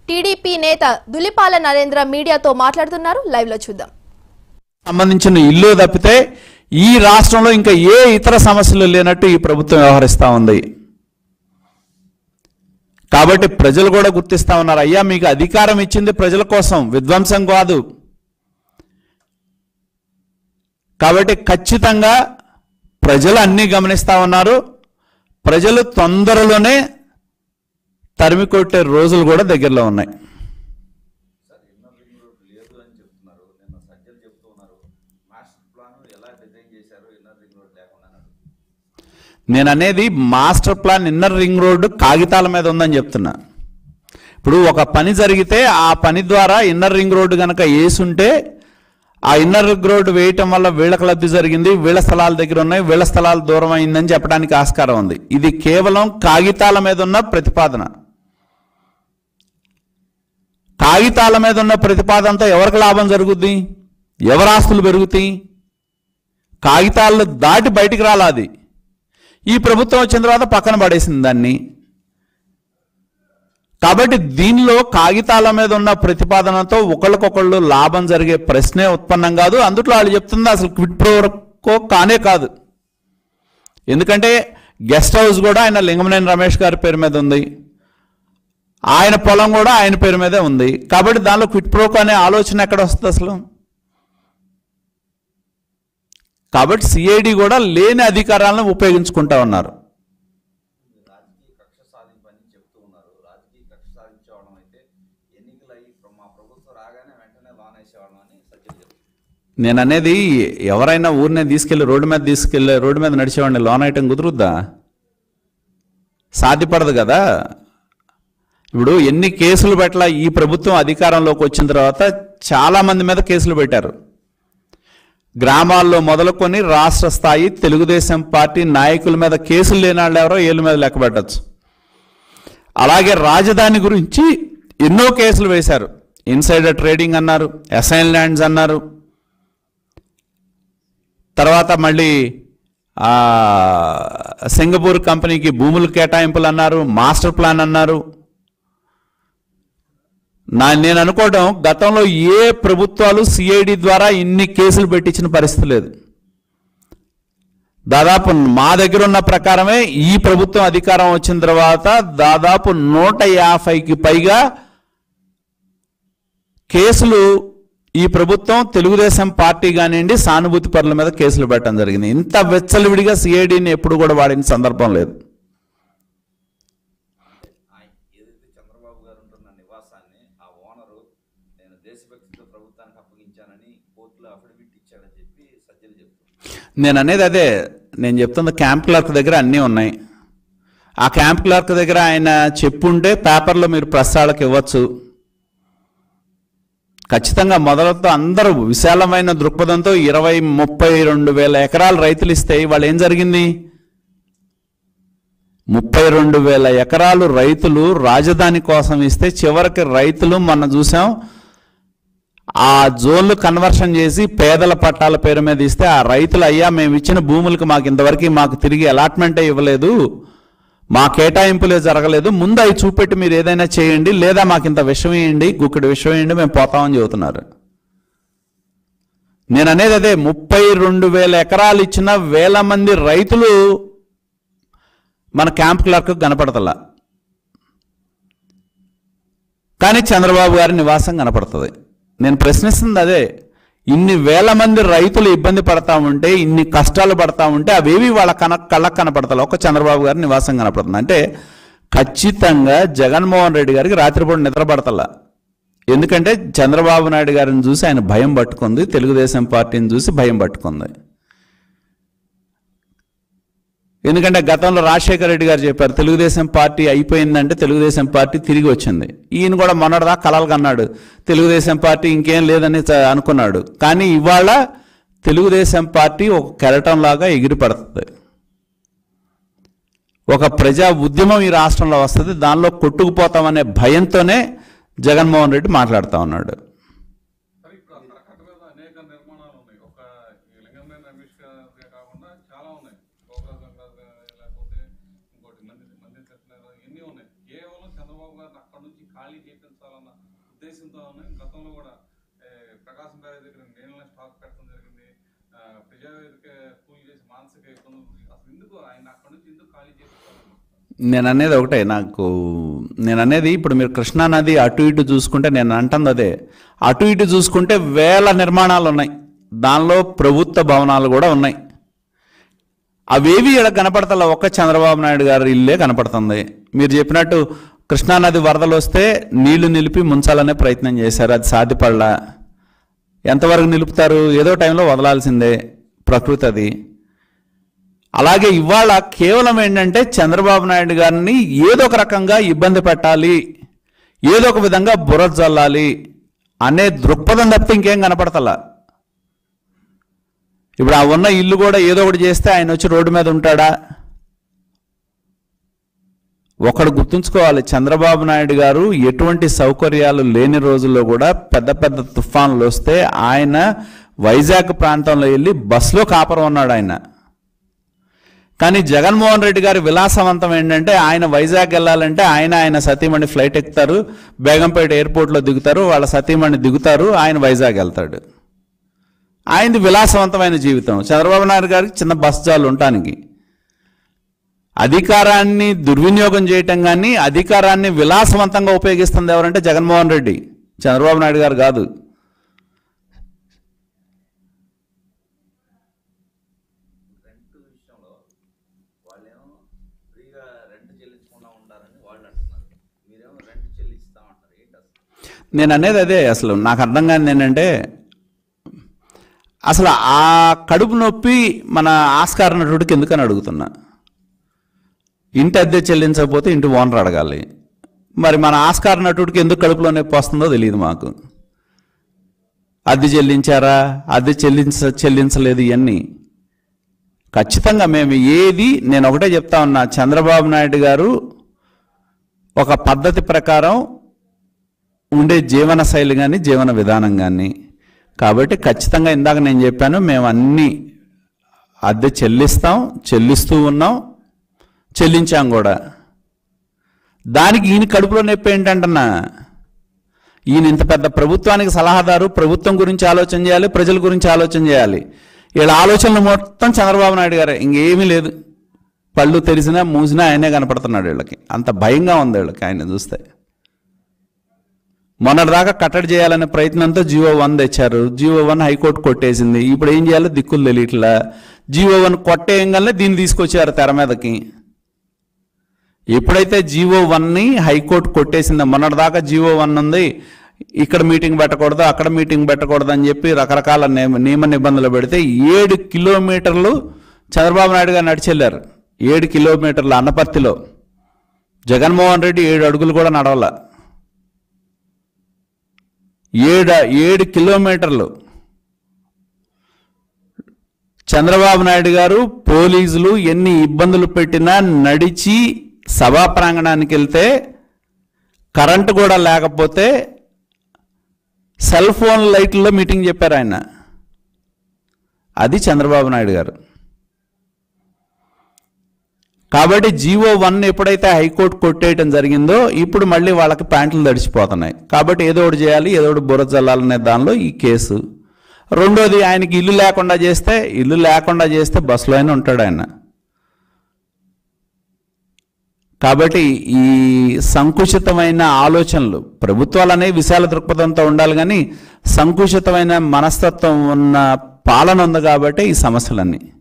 TDP నేత దులిపాల నరేంద్ర మీడియాతో మాట్లాడుతున్నారు లైవ్ లో చూద్దాం సంబంధించిన ఇల్లు తప్పితే ఈ రాష్ట్రంలో ఇంకా ఏ ఇతర సమస్యలు లేనట్టు ఈ ప్రభుత్వం వ్యవహరిస్తూ ఉంది కాబట్టి ప్రజలు కూడా గుర్తిస్తా ఉన్నారు అయ్యా మీకు అధికారం ఇచ్చింది ప్రజల కోసం విధ్వంసం కాదు కాబట్టి ఖచ్చితంగా ప్రజలు అన్నీ గమనిస్తా ఉన్నారు ప్రజలు తొందరలోనే తరిమి కొట్టే రోజులు కూడా దగ్గరలో ఉన్నాయి సార్ ఇన్నర్ రింగ్ రోడ్ లేదు అని చెప్తున్నారు నిన్న సజ్జలు చెప్తూ ఉన్నారు మాస్టర్ ప్లాన్ ఎలా డిజైన్ చేశారు ఇన్నర్ రింగ్ రోడ్ లేకుండా అని అడుగుతున్నారు. నేను అనేది master plan inner ring road కాగితాల మీద ఉందని చెప్తున్నా ఇప్పుడు ఒక పని జరిగితే ఆ పని ద్వారా ఇన్నర్ రింగ్ రోడ్డు కనుక వేసుంటే ఆ ఇన్నర్ రింగ్ రోడ్డు వేయటం వల్ల వీళ్ళకి లబ్ధి జరిగింది వీళ్ళ స్థలాల దగ్గర ఉన్నాయి వీళ్ళ స్థలాలు దూరం అయిందని చెప్పడానికి ఆస్కారం ఉంది ఇది కేవలం కాగితాల మీద ఉన్న ప్రతిపాదన కాగితాల మీద ఉన్న ప్రతిపాదనతో ఎవరికి లాభం జరుగుద్ది ఎవరి ఆస్తులు పెరుగుతాయి కాగితాలు దాటి బయటికి రాలాది ఈ ప్రభుత్వం వచ్చిన తర్వాత పక్కన పడేసింది దాన్ని కాబట్టి దీనిలో కాగితాల మీద ఉన్న ప్రతిపాదనతో ఒకళ్ళకొకళ్ళు లాభం జరిగే ప్రశ్నే ఉత్పన్నం కాదు అందుట్లో వాళ్ళు చెప్తుంది అసలు క్విట్ ప్రోకో కానే కాదు ఎందుకంటే గెస్ట్ హౌస్ కూడా ఆయన లింగమనేని రమేష్ గారి పేరు మీద ఉంది ఆయన పొలం కూడా ఆయన పేరు మీదే ఉంది కాబట్టి దానిలో క్విట్ ప్రోకో అనే ఆలోచన ఎక్కడ వస్తుంది అసలు కాబట్టి సిఐడి కూడా లేని అధికారాలను ఉపయోగించుకుంటా ఉన్నారు రాజకీయ కక్ష సాధింపని చెప్తూ ఉన్నారు రాజకీయ కక్ష సాధించేవాళ్ళం అయితే ఎన్నికలు అయ్యి మా ప్రభుత్వం రాగానే వెంటనే లాన్ వేసేవాళ్ళం అని సజ్జలు చెప్తున్నారు నేను అనేది ఎవరైనా ఊరిని తీసుకెళ్లి రోడ్డు మీద తీసుకెళ్లి రోడ్డు మీద నడిచేవాడిని లోన్ ఐటమ్ కుదురుద్దా సాధ్యపడదు కదా ఇప్పుడు ఎన్ని కేసులు పెట్టల ఈ ప్రభుత్వం అధికారంలోకి వచ్చిన తర్వాత చాలా మంది మీద కేసులు పెట్టారు గ్రామాల్లో మొదలుకొని రాష్ట్ర స్థాయి తెలుగుదేశం పార్టీ నాయకుల మీద కేసులు లేని వాళ్ళు ఎవరో ఏళ్ళ మీద లెక్క పెట్టచ్చు అలాగే రాజధాని గురించి ఎన్నో కేసులు వేశారు ఇన్సైడర్ ట్రేడింగ్ అన్నారు అసైన్ ల్యాండ్స్ అన్నారు తర్వాత మళ్ళీ ఆ, సింగపూర్ కంపెనీకి భూములు కేటాయింపులు అన్నారు మాస్టర్ ప్లాన్ అన్నారు నా నేను అనుకోవడం గతంలో ఏ ప్రభుత్వాలు సిఐడి ద్వారా ఇన్ని కేసులు పెట్టించిన పరిస్థితి లేదు దాదాపు మా దగ్గర ఉన్న ప్రకారమే ఈ ప్రభుత్వం అధికారం వచ్చిన తర్వాత దాదాపు నూట యాభైకి పైగా కేసులు ఈ ప్రభుత్వం తెలుగుదేశం పార్టీ కానివ్వండి సానుభూతి పరుల మీద కేసులు పెట్టడం జరిగింది ఇంత వెచ్చలవిడిగా సిఐడిని ఎప్పుడు కూడా వాడిన సందర్భం లేదు ఆయన ఏదైతే చంద్రబాబు గారు ఉంటున్న నివాసాన్ని ఆ ఓనరు నేను దేశభక్తితో ప్రభుత్వానికి అప్పగించానని కోర్టులో అఫిడవిట్ ఇచ్చాడని చెప్పి సజ్జలు చెప్తున్నారు నేను అనేది అదే నేను చెప్తున్న క్యాంప్ క్లర్క్ దగ్గర అన్నీ ఉన్నాయి ఆ క్యాంప్ క్లర్క్ దగ్గర ఆయన చెప్పుంటే పేపర్లో మీరు ప్రసారాలకు ఇవ్వచ్చు ఖచ్చితంగా మొదలతో అందరూ విశాలమైన దృక్పథంతో ఇరవై ముప్పై రెండు వేల ఎకరాలు రైతులు ఇస్తే వాళ్ళు ఏం జరిగింది ముప్పై రెండు వేల ఎకరాలు రైతులు రాజధాని కోసం ఇస్తే చివరికి రైతులు మొన్న చూసాం ఆ జోన్లు కన్వర్షన్ చేసి పేదల పట్టాల పేరు మీద ఇస్తే ఆ రైతులు అయ్యా మేము ఇచ్చిన భూములకు మాకు ఇంతవరకు మాకు తిరిగి అలాట్మెంటే ఇవ్వలేదు మా కేటాయింపులే జరగలేదు ముందు అవి చూపెట్టి మీరు ఏదైనా చేయండి లేదా మాకు ఇంత విషయం వేయండి గుక్కడి విషయం వేయండి మేము పోతామని చెబుతున్నారు నేను అనేది అదే ముప్పై రెండు వేల ఎకరాలు ఇచ్చిన వేల మంది రైతులు మన క్యాంప్ క్లర్క్ కనపడతలా కానీ చంద్రబాబు గారి నివాసం కనపడుతుంది నేను ప్రశ్నిస్తుంది అదే ఇన్ని వేల మంది రైతులు ఇబ్బంది పడతా ఉంటే ఇన్ని కష్టాలు పడతా ఉంటే అవేవి వాళ్ళ కన కళ్ళకు కనపడతాయి ఒక చంద్రబాబు గారి నివాసం కనపడుతుంది అంటే ఖచ్చితంగా జగన్మోహన్ రెడ్డి గారికి రాత్రిపూట నిద్ర పడతలా ఎందుకంటే చంద్రబాబు నాయుడు గారిని చూసి ఆయన భయం పట్టుకుంది తెలుగుదేశం పార్టీని చూసి భయం పట్టుకుంది ఎందుకంటే గతంలో రాజశేఖర రెడ్డి గారు చెప్పారు తెలుగుదేశం పార్టీ అయిపోయిందంటే తెలుగుదేశం పార్టీ తిరిగి వచ్చింది ఈయన కూడా మొన్నటిదా కలలు కన్నాడు తెలుగుదేశం పార్టీ ఇంకేం లేదని చ- అనుకున్నాడు కానీ ఇవాళ తెలుగుదేశం పార్టీ ఒక కెరటంలాగా ఎగిరి పడుతుంది ఒక ప్రజా ఉద్యమం ఈ రాష్ట్రంలో వస్తుంది దానిలో కొట్టుకుపోతామనే భయంతోనే జగన్మోహన్ రెడ్డి మాట్లాడుతూ ఉన్నాడు సరే ఇప్పుడు అక్కడ కట్ట మీద అనేక నిర్మాణాలు ఉన్నాయి ఒక ఈ లింగంనేని రమేష్ గారి కాకుండా చాలా ఉన్నాయి గోకులాసం గారి లేకపోతే ఇంకోటి మంది మంది కట్టినారు ఎన్ని ఉన్నాయి కేవలం చంద్రబాబు గారిని అక్కడ నుంచి ఖాళీ చేయించాలన్న ఉద్దేశంతో ఉన్నాయి గతంలో కూడా ఏ, ప్రకాశం బ్యారేజ్ దగ్గర నీళ్ళ స్టాక్ పెట్టడం జరిగింది ఆ, ప్రజావేదిక కూలి చేసి మానసిక ఇబ్బందులు అసలు ఎందుకు ఆయన అక్కడ నుంచి ఎందుకు ఖాళీ చేయించాలన్నారు నేను అనేది ఒకటే నాకు నేను అనేది ఇప్పుడు మీరు కృష్ణా నది అటు ఇటు చూసుకుంటే నేను అంటుంది అదే అటు ఇటు చూసుకుంటే వేల నిర్మాణాలు ఉన్నాయి దానిలో ప్రభుత్వ భవనాలు కూడా ఉన్నాయి అవేవి ఇక్కడ కనపడతల ఒక్క చంద్రబాబు నాయుడు గారి ఇల్లే కనపడుతుంది మీరు చెప్పినట్టు కృష్ణానది వరదలు వస్తే నీళ్లు నిలిపి ముంచాలనే ప్రయత్నం చేశారు అది సాధ్యపడలా ఎంతవరకు నిలుపుతారు ఏదో టైంలో వదలాల్సిందే ప్రకృతి అది అలాగే ఇవాళ కేవలం ఏంటంటే చంద్రబాబు నాయుడు గారిని ఏదో ఒక రకంగా ఇబ్బంది పెట్టాలి ఏదో ఒక విధంగా బుర్ర జల్లాలి అనే దృక్పథం తప్పితే ఇంకేం కనపడతలా ఇప్పుడు ఆ ఉన్న ఇల్లు కూడా ఏదో ఒకటి చేస్తే ఆయన వచ్చి రోడ్డు మీద ఉంటాడా ఒకడు గుర్తుంచుకోవాలి చంద్రబాబు నాయుడు గారు ఎటువంటి సౌకర్యాలు లేని రోజుల్లో కూడా పెద్ద పెద్ద తుఫాన్లు వస్తే ఆయన వైజాగ్ ప్రాంతంలో వెళ్ళి బస్సులో కాపురం ఉన్నాడు ఆయన కానీ జగన్మోహన్ రెడ్డి గారి విలాసవంతం ఏంటంటే ఆయన వైజాగ్ వెళ్ళాలంటే ఆయన ఆయన సతీమణి ఫ్లైట్ ఎక్కుతారు బేగంపేట ఎయిర్పోర్ట్లో దిగుతారు వాళ్ళ సతీమణి దిగుతారు ఆయన వైజాగ్ వెళ్తాడు ఆయనది విలాసవంతమైన జీవితం చంద్రబాబు నాయుడు గారికి చిన్న బస్ జాలు ఉండటానికి అధికారాన్ని దుర్వినియోగం చేయటం కానీ అధికారాన్ని విలాసవంతంగా ఉపయోగిస్తుంది ఎవరంటే జగన్మోహన్ రెడ్డి చంద్రబాబు నాయుడు గారు కాదు రెంట్ విషయంలో వాళ్ళేమో ఫ్రీగా రెంట్ చెల్లించకుండా ఉండాలని వాళ్ళు అంటున్నారు మీరేమో రెంట్ చెల్లిస్తామంటారు ఏంటి అసలు నేను అనేది అదే అసలు నాకు అర్థం కాని ఏంటంటే అసలు ఆ కడుపు నొప్పి మన ఆస్కార్ నటుడికి ఎందుకని అడుగుతున్నా ఇంటి అద్దె చెల్లించకపోతే ఇంటి ఓనర్ అడగాలి మరి మన ఆస్కార్ నటుడికి ఎందుకు కడుపులో నొప్పి వస్తుందో తెలియదు మాకు అద్దె చెల్లించారా అద్దె చెల్లించ చెల్లించలేదు ఇవన్నీ ఖచ్చితంగా మేము ఏది నేను ఒకటే చెప్తా ఉన్నా చంద్రబాబు నాయుడు గారు ఒక పద్ధతి ప్రకారం ఉండే జీవన శైలి కానీ జీవన విధానం కానీ కాబట్టి ఖచ్చితంగా ఇందాక నేను చెప్పాను మేము అన్నీ అద్దె చెల్లిస్తాం చెల్లిస్తూ ఉన్నాం చెల్లించాం కూడా దానికి ఈయన కడుపులో నొప్పి ఏంటంటన్నా ఈయన ఇంత పెద్ద ప్రభుత్వానికి సలహాదారు ప్రభుత్వం గురించి ఆలోచన చేయాలి ప్రజల గురించి ఆలోచన చేయాలి వీళ్ళ ఆలోచనలు మొత్తం చంద్రబాబు నాయుడు గారే ఇంకేమీ లేదు పళ్ళు తెరిసినా మూసినా ఆయనే కనపడుతున్నాడు వీళ్ళకి అంత భయంగా ఉంది వీళ్ళకి ఆయన చూస్తే మొన్నటిదాకా కట్టడి చేయాలనే ప్రయత్నంతో జియో వన్ తెచ్చారు జియో వన్ హైకోర్టు కొట్టేసింది ఇప్పుడు ఏం చేయాలో దిక్కులు తెలియట్లా జియో వన్ కొట్టేయంగానే దీన్ని తీసుకొచ్చారు తెర మీదకి ఎప్పుడైతే జియో వన్ని హైకోర్టు కొట్టేసిందో మొన్నటిదాకా జియో వన్ ఉంది ఇక్కడ మీటింగ్ పెట్టకూడదు అక్కడ మీటింగ్ పెట్టకూడదు అని చెప్పి రకరకాల నియమ నియమ నిబంధనలు పెడితే ఏడు కిలోమీటర్లు చంద్రబాబు నాయుడు గారు నడిచెళ్ళారు ఏడు కిలోమీటర్ల అన్నపర్తిలో జగన్మోహన్ రెడ్డి ఏడు అడుగులు కూడా నడవల ఏడు ఏడు కిలోమీటర్లు చంద్రబాబు నాయుడు గారు పోలీసులు ఎన్ని ఇబ్బందులు పెట్టినా నడిచి సభా ప్రాంగణానికి వెళ్తే కరెంటు కూడా లేకపోతే సెల్ ఫోన్ లైట్లలో మీటింగ్ చెప్పారు ఆయన అది చంద్రబాబు నాయుడు గారు కాబట్టి జీవో వన్ ఎప్పుడైతే హైకోర్టు కొట్టేయటం జరిగిందో ఇప్పుడు మళ్ళీ వాళ్ళకి ప్యాంట్లు తడిచిపోతున్నాయి కాబట్టి ఏదో ఒకటి చేయాలి ఏదో ఒకటి బుర్ర చల్లాలనే దానిలో ఈ కేసు రెండోది ఆయనకి ఇల్లు లేకుండా చేస్తే ఇల్లు లేకుండా చేస్తే బస్సులో అయినా ఉంటాడు ఆయన కాబట్టి ఈ సంకుచితమైన ఆలోచనలు ప్రభుత్వాలు అనేవి విశాల దృక్పథంతో ఉండాలి కానీ సంకుచితమైన మనస్తత్వం ఉన్న పాలన ఉంది కాబట్టి ఈ సమస్యలన్నీ